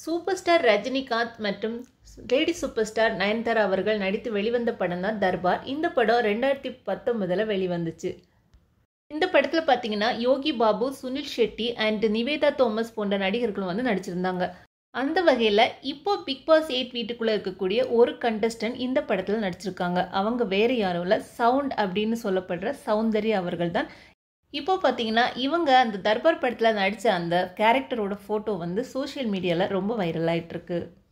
super star Rajinikanth மற்றும் lady super star Nayanthara அவர்கள் நடித்து வெளிவந்த படம் தான் தர்பார் இந்த படம் ரெண்டாயிரத்தி பத்தொன்பதில் வெளிவந்துச்சு இந்த படத்தில் பார்த்தீங்கன்னா யோகி பாபு சுனில் ஷெட்டி அண்ட் நிவேதா தோமஸ் போன்ற நடிகர்களும் வந்து நடிச்சிருந்தாங்க அந்த வகையில் இப்போ பிக் பாஸ் எயிட் வீட்டுக்குள்ளே இருக்கக்கூடிய ஒரு கண்டஸ்டன்ட் இந்த படத்தில் நடிச்சிருக்காங்க அவங்க வேறு யாரும் இல்லை சவுண்ட் அப்படின்னு சொல்லப்படுற சௌந்தர்யா அவர்கள் தான் இப்போ பார்த்தீங்கன்னா இவங்க அந்த தர்பார் படத்தில் நடித்த அந்த கேரக்டரோட ஃபோட்டோ வந்து சோஷியல் மீடியாவில் ரொம்ப வைரல் ஆகிட்டு இருக்கு